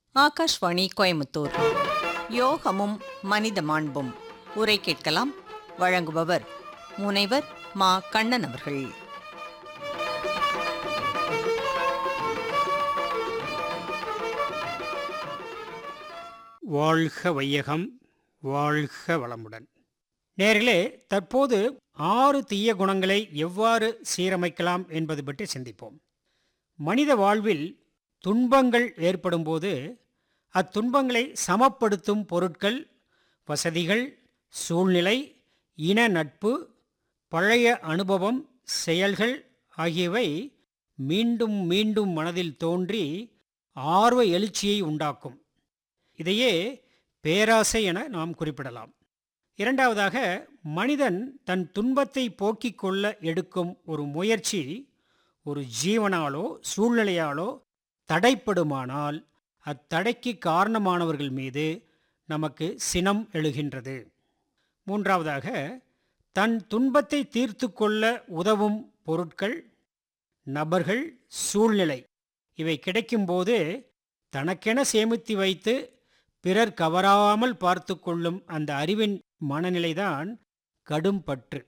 ஆகாஷ்வாணி கோயமுத்தூர் யோகமும் மனித மாண்பும் உரை கேட்கலாம் வழங்குபவர் முனைவர் மா கண்ணன் அவர்கள் வாழ்க வையகம் வாழ்க வளமுடன் நேர்களே தற்போது ஆறு தீய குணங்களை எவ்வாறு சீரமைக்கலாம் என்பது பற்றி சிந்திப்போம் மனித வாழ்வில் துன்பங்கள் ஏற்படும்போது அத்துன்பங்களை சமப்படுத்தும் பொருட்கள் வசதிகள் சூழ்நிலை இன நட்பு பழைய அனுபவம் செயல்கள் ஆகியவை மீண்டும் மீண்டும் மனதில் தோன்றி ஆர்வ எழுச்சியை உண்டாக்கும் இதையே பேராசை என நாம் குறிப்பிடலாம் இரண்டாவதாக மனிதன் தன் துன்பத்தை போக்கிக் கொள்ள எடுக்கும் ஒரு முயற்சி ஒரு ஜீவனாலோ சூழ்நிலையாலோ தடைப்படுமானால் அத்தடைக்கு காரணமானவர்கள் மீது நமக்கு சினம் எழுகின்றது மூன்றாவதாக தன் துன்பத்தை தீர்த்து கொள்ள உதவும் பொருட்கள் நபர்கள் சூழ்நிலை இவை கிடைக்கும்போது தனக்கென சேமித்து வைத்து பிறர் கவராமல் பார்த்து கொள்ளும் அந்த அறிவின் மனநிலைதான் கடும் பற்று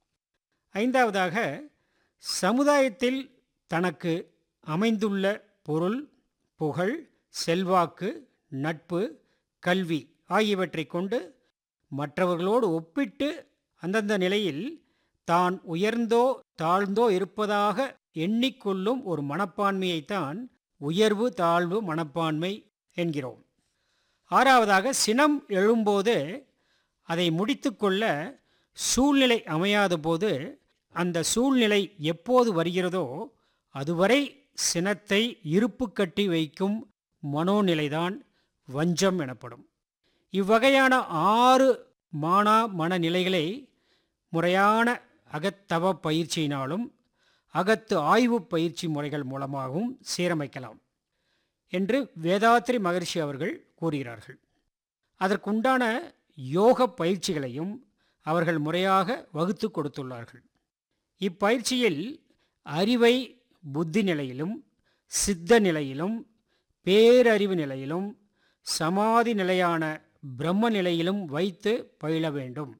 ஐந்தாவதாக சமுதாயத்தில் தனக்கு அமைந்துள்ள பொருள் புகழ் செல்வாக்கு நட்பு கல்வி ஆகியவற்றை கொண்டு மற்றவர்களோடு ஒப்பிட்டு அந்தந்த நிலையில் தான் உயர்ந்தோ தாழ்ந்தோ இருப்பதாக எண்ணிக்கொள்ளும் ஒரு மனப்பான்மையைத்தான் உயர்வு தாழ்வு மனப்பான்மை என்கிறோம் ஆறாவதாக சினம் எழும்போது அதை முடித்துக்கொள்ள சூழ்நிலை அமையாத போது அந்த சூழ்நிலை எப்போது வருகிறதோ அதுவரை சினத்தை இருப்பு கட்டி வைக்கும் மனோநிலைதான் வஞ்சம் எனப்படும் இவ்வகையான ஆறு மானா மனநிலைகளை முறையான அகத்தவ பயிற்சியினாலும் அகத்து ஆய்வு பயிற்சி முறைகள் மூலமாகவும் சீரமைக்கலாம் என்று வேதாத்ரி மகர்ஷி அவர்கள் கூறுகிறார்கள் அதற்குண்டான யோக பயிற்சிகளையும் அவர்கள் முறையாக வகுத்து கொடுத்துள்ளார்கள் இப்பயிற்சியில் அறிவை புத்தி நிலையிலும் சித்த நிலையிலும் பேரறிவு நிலையிலும் சமாதி நிலையான பிரம்ம நிலையிலும் வைத்து பயில வேண்டும்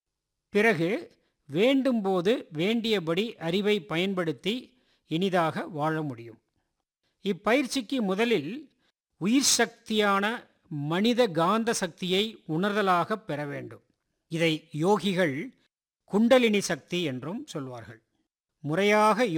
பிறகு வேண்டும்போது வேண்டியபடி அறிவை பயன்படுத்தி இனிதாக வாழ முடியும் இப்பயிற்சிக்கு முதலில் உயிர் சக்தியான மனித காந்த சக்தியை உணர்தலாக பெற வேண்டும் இதை யோகிகள் குண்டலினி சக்தி என்றும் சொல்வார்கள் முறையாக